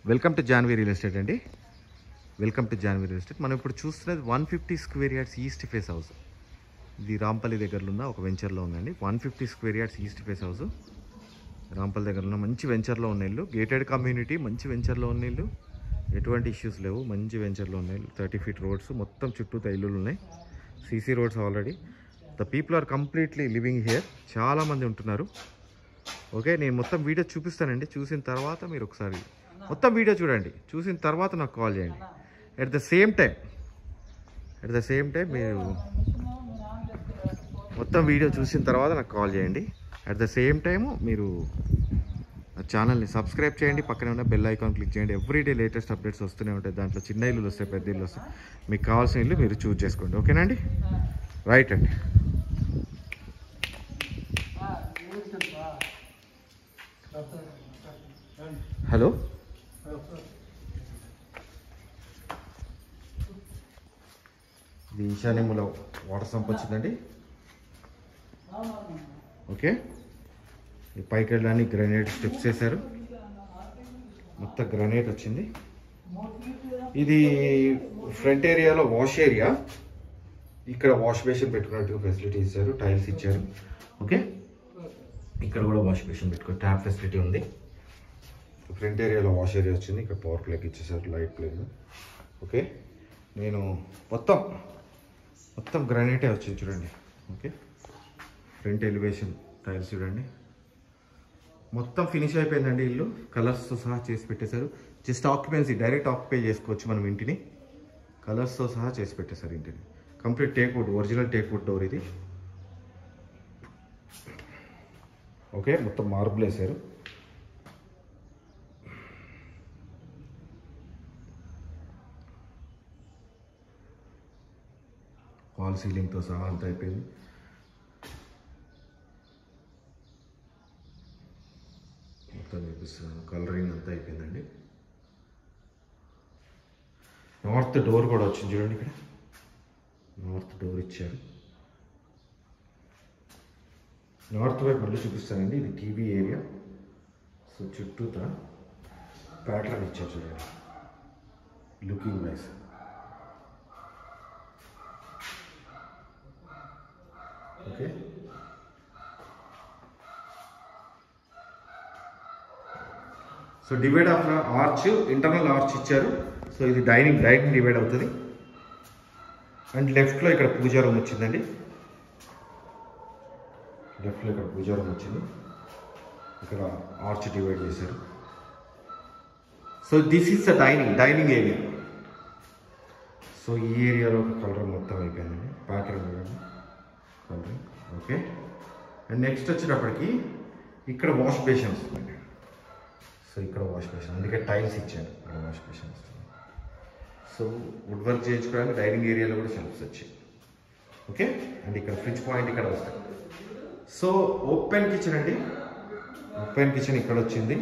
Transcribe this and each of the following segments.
welcome to Janvi real estate అండి welcome to Janvi real estate మనం ఇప్పుడు చూస్తున్నది one fifty square yards east face house ఇది రాంపల్లి దగ్గరలో ఉన్న ఒక వెంచర్లో ఉందండి one fifty square yards east face house Rampalli దగ్గర ఉన్న మంచి వెంచర్లో ఉన్న ఇల్లు గేటెడ్ కమ్యూనిటీ మంచి వెంచర్లో ఉన్న ఇల్లు ఎటువంటి ఇష్యూస్ లేవు మంచి వెంచర్లో ఉన్నాయి థర్టీ ఫీట్ రోడ్స్ మొత్తం చుట్టూ ఇల్లులు ఉన్నాయి CC roads already the people are completely living here చాలామంది ఉంటున్నారు ఓకే నేను మొత్తం వీడియో చూపిస్తానండి చూసిన తర్వాత మీరు ఒకసారి మొత్తం వీడియో చూడండి చూసిన తర్వాత నాకు కాల్ చేయండి at the same time at the same time మీరు మొత్తం వీడియో చూసిన తర్వాత నాకు కాల్ చేయండి అట్ ద సేమ్ టైము మీరు నా ఛానల్ని సబ్స్క్రైబ్ చేయండి పక్కనే ఉన్న బెల్ ఐకాన్ క్లిక్ చేయండి ఎవ్రీడే లేటెస్ట్ అప్డేట్స్ వస్తూనే ఉంటాయి దాంట్లో చిన్న ఇల్లులు వస్తాయి పెద్ద ఇల్లు వస్తాయి మీకు కావాల్సిన ఇల్లు మీరు చూజ్ చేసుకోండి ఓకేనండి రైట్ అండి హలో ఇది ఈశాన్యములో వాటర్ సంప్ వచ్చిందండి ఓకే ఈ పైకి వెళ్ళడానికి గ్రనైట్ స్టెప్స్ వేశారు మొత్తం గ్రనైట్ వచ్చింది ఇది ఫ్రంట్ ఏరియాలో వాష్ ఏరియా ఇక్కడ వాష్ బేసిన్ పెట్టుకున్నట్టు ఫెసిలిటీ ఇచ్చారు టైల్స్ ఇచ్చారు ఓకే ఇక్కడ కూడా వాష్ బేసిన్ పెట్టుకో ట్యాప్ ఫెసిలిటీ ఉంది ఫ్రంట్ ఏరియాలో వాష్ ఏరియా వచ్చింది ఇక్కడ పవర్ ప్లగ్ ఇచ్చేసారు లైట్ ప్లగ్ ఓకే నేను మొత్తం మొత్తం గ్రానైటే వచ్చింది చూడండి ఓకే ఫ్రంట్ ఎలివేషన్ టైల్స్ చూడండి మొత్తం ఫినిష్ అయిపోయిందండి ఇల్లు కలర్స్తో సహా చేసి పెట్టేశారు జస్ట్ ఆక్యుపెన్సీ డైరెక్ట్ ఆక్యుపై చేసుకోవచ్చు మనం ఇంటిని కలర్స్తో సహా చేసి పెట్టేశారు ఇంటిని complete teak wood original teak wood door ఇది ఓకే మొత్తం మార్బుల్ వేశారు హాల్ సీలింగ్తో సహా అంతా అయిపోయింది మొత్తం చూపిస్తున్నాను కలరింగ్ అంతా అయిపోయిందండి నార్త్ డోర్ కూడా వచ్చింది చూడండి ఇక్కడ నార్త్ డోర్ ఇచ్చారు నార్త్ వైపు మళ్ళీ చూపిస్తానండి ఇది టీవీ ఏరియా సో చుట్టూతా ప్యాటర్న్ ఇచ్చారు చూడండి looking wise okay so divide of arch internal arch ఇచ్చారు సో ఇది డైనింగ్ డైనింగ్ డివైడ్ అవుతుంది అండ్ లెఫ్ట్లో ఇక్కడ పూజా రూమ్ వచ్చిందండి లెఫ్ట్లో ఇక్కడ పూజా రూమ్ వచ్చింది ఇక్కడ ఆర్చ్ డివైడ్ చేశారు so this is the dining dining area so ఈ ఏరియాలో కలర్ మొత్తం అయిపోయిందండి ప్యాటర్న్ చూడండి కలరింగ్ ఓకే అండ్ నెక్స్ట్ వచ్చేటప్పటికి ఇక్కడ వాష్ బేషన్స్ ఉన్నాయి సో ఇక్కడ వాష్ బేషన్ అందుకే టైల్స్ ఇచ్చాను ఇక్కడ వాష్ బేషన్ వస్తుంది సో వుడ్ వర్క్ చేయించుకోవడానికి డైనింగ్ ఏరియాలో కూడా షెల్ఫ్స్ వచ్చాయి ఓకే అండ్ ఇక్కడ ఫ్రిడ్జ్ పాయింట్ ఇక్కడ వస్తాయి సో ఓపెన్ కిచెన్ అండి ఓపెన్ కిచెన్ ఇక్కడ వచ్చింది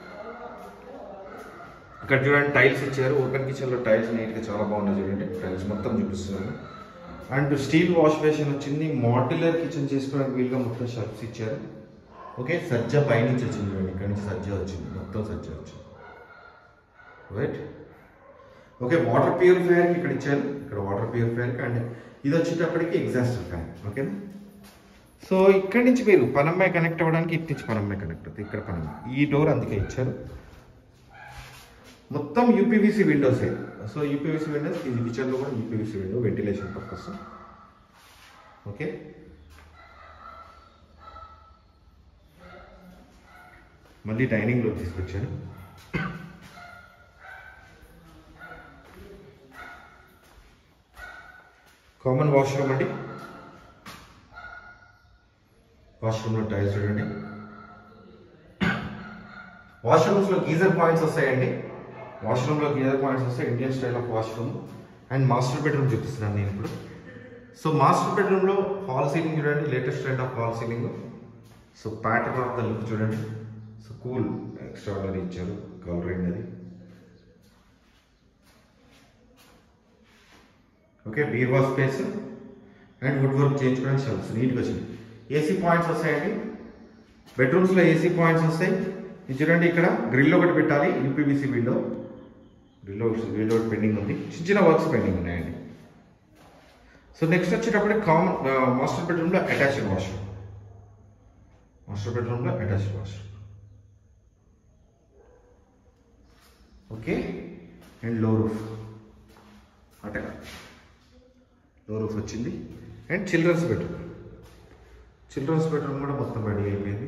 ఇక్కడ చూడండి టైల్స్ ఇచ్చారు ఓపెన్ కిచెన్లో టైల్స్ నీట్గా చాలా బాగున్నాయి చూడండి టైల్స్ మొత్తం చూపిస్తున్నాను అండ్ స్టీల్ వాష్ బేషన్ వచ్చింది మాడ్యులర్ కిచెన్ చేసుకోవడానికి వీలుగా మొత్తం షెల్ఫ్స్ ఇచ్చారు ఓకే సజ్జ పైనుంచి వచ్చింది చూడండి ఇక్కడ నుంచి సజ్జ వచ్చింది మొత్తం సజ్జ వచ్చింది రైట్ ఓకే వాటర్ ప్యూరిఫైయర్ ఇక్కడ ఇచ్చారు ఇక్కడ వాటర్ ప్యూరిఫైయర్ అండ్ ఇది వచ్చేటప్పటికి ఎగ్జాస్టర్ ఫ్యాన్ ఓకేనా సో ఇక్కడి నుంచి మీరు పనమ్మాయి కనెక్ట్ అవ్వడానికి ఇటు నుంచి పనమ్మాయి కనెక్ట్ అవుతుంది ఇక్కడ పనమ్మాయి ఈ డోర్ అందుకే ఇచ్చారు మొత్తం యూపీవీసీ విండోసే సో యూపీవీసీ విండోస్ ఇది కిచెన్లో కూడా UPVC window ventilation purpose okay మళ్ళీ డైనింగ్లో తీసుకొచ్చాను కామన్ వాష్రూమ్ అండి వాష్రూమ్లో టైల్స్ చూడండి వాష్రూమ్స్లో గీజర్ పాయింట్స్ వస్తాయండి వాష్రూమ్లో గీజర్ పాయింట్స్ వస్తాయి Indian style of washroom and master bedroom చూపిస్తున్నాను నేను ఇప్పుడు సో మాస్టర్ బెడ్రూమ్లో హాల్ సీలింగ్ చూడండి latest trend of hall ceiling so pattern of the look చూడండి సో కూల్ ఎక్స్ట్రాడనరీ ఇచ్చారు కలరింగ్ అది ఓకే బీర్వా స్పేస్ అండ్ వుడ్ వర్క్ చేయించుకోవడానికి షెల్ఫ్స్ నీట్గా వచ్చింది ఏసీ పాయింట్స్ వస్తాయండి బెడ్రూమ్స్లో ఏసీ పాయింట్స్ వస్తాయి ఇది చూడండి ఇక్కడ గ్రిల్ ఒకటి పెట్టాలి యూపీబీసీ విండో గ్రిల్ గ్రిల్ ఒకటి పెండింగ్ ఉంది చిన్న చిన్న వర్క్స్ పెండింగ్ ఉన్నాయండి సో నెక్స్ట్ వచ్చేటప్పుడు కామన్ మాస్టర్ బెడ్రూమ్లో అటాచ్డ్ వాష్రూమ్ మాస్టర్ బెడ్రూమ్లో attached washroom okay and low roof అటగా లో రూఫ్ వచ్చింది అండ్ చిల్డ్రన్స్ బెడ్రూమ్ చిల్డ్రన్స్ బెడ్రూమ్ కూడా మొత్తం రెడీ అయిపోయింది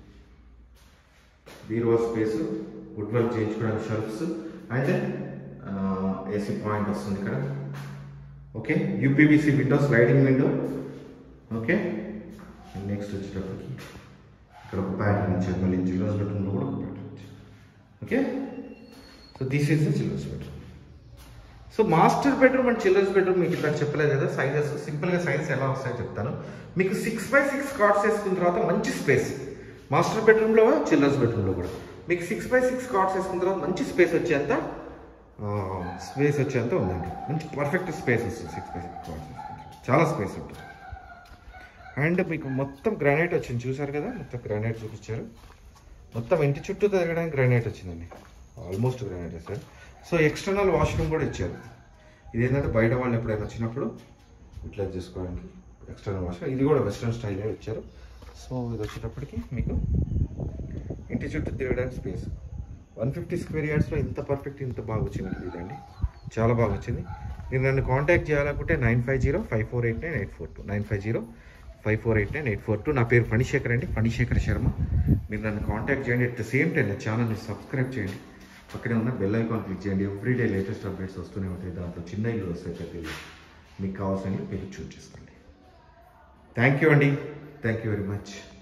బీరువా స్పేస్ వుడ్ వర్క్ చేయించుకోవడానికి షెల్ఫ్స్ అండ్ ఏసీ పాయింట్ వస్తుంది ఇక్కడ okay UPVC window sliding window okay next వచ్చేటప్పటికి ఇక్కడ ఒక ప్యాటర్న్ ఇచ్చారు మళ్ళీ చిల్డ్రన్స్ బెడ్రూమ్లో కూడా ఒక ప్యాటర్న్ ఇచ్చారు okay so this is the children's bedroom so master bedroom and children's bedroom మీకు ఇట్లా చెప్పలేదు కదా సైజెస్ సింపుల్గా సైజెస్ ఎలా వస్తాయో చెప్తాను మీకు సిక్స్ బై సిక్స్ కార్డ్స్ వేసుకున్న తర్వాత మంచి స్పేస్ మాస్టర్ బెడ్రూమ్లో చిల్డ్రన్స్ బెడ్రూమ్లో కూడా మీకు సిక్స్ బై సిక్స్ కార్డ్స్ వేసుకున్న తర్వాత మంచి స్పేస్ వచ్చేంత స్పేస్ వచ్చేంత ఉందండి మంచి పర్ఫెక్ట్ స్పేస్ వస్తుంది సిక్స్ బై సిక్స్ కార్డ్స్ చాలా స్పేస్ ఉంటుంది అండ్ మీకు మొత్తం గ్రానైట్ వచ్చింది చూసారు కదా మొత్తం గ్రానైట్ చూపించారు మొత్తం ఇంటి చుట్టూ తిరగడానికి గ్రానైట్ వచ్చిందండి almost granite sir so external washroom కూడా ఇచ్చారు ఇది ఏంటంటే బయట వాళ్ళు ఎప్పుడైనా వచ్చినప్పుడు యూటిలైజ్ చేసుకోవడానికి ఎక్స్టర్నల్ వాష్రూమ్ ఇది కూడా వెస్ట్రన్ స్టైల్లో ఇచ్చారు సో ఇది వచ్చేటప్పటికి మీకు ఇంటి చుట్టూ తిరగడానికి స్పేస్ వన్ ఫిఫ్టీ స్క్వేర్ యార్డ్స్లో ఇంత పర్ఫెక్ట్ ఇంత బాగా వచ్చింది ఇదండి చాలా బాగా వచ్చింది మీరు నన్ను కాంటాక్ట్ చేయాలనుకుంటే nine five zero five four eight nine eight four two nine five zero five four eight nine eight four two నా పేరు ఫణిశేఖర్ అండి ఫణిశేఖర్ శర్మ మీరు నన్ను కాంటాక్ట్ చేయండి అట్ ద సేమ్ టైం నా ఛానల్ని సబ్స్క్రైబ్ చేయండి పక్కనే ఉన్న బెల్ ఐకాన్ క్లిక్ చేయండి ఎవ్రీడే లేటెస్ట్ అప్డేట్స్ వస్తూనే ఉంటాయి దాంట్లో చిన్న ఇల్లు వస్తాయి పెద్ద ఇల్లు మీకు కావాల్సిన మీరు చూస్ చేసుకోండి థ్యాంక్ యూ అండి థ్యాంక్ యూ వెరీ మచ్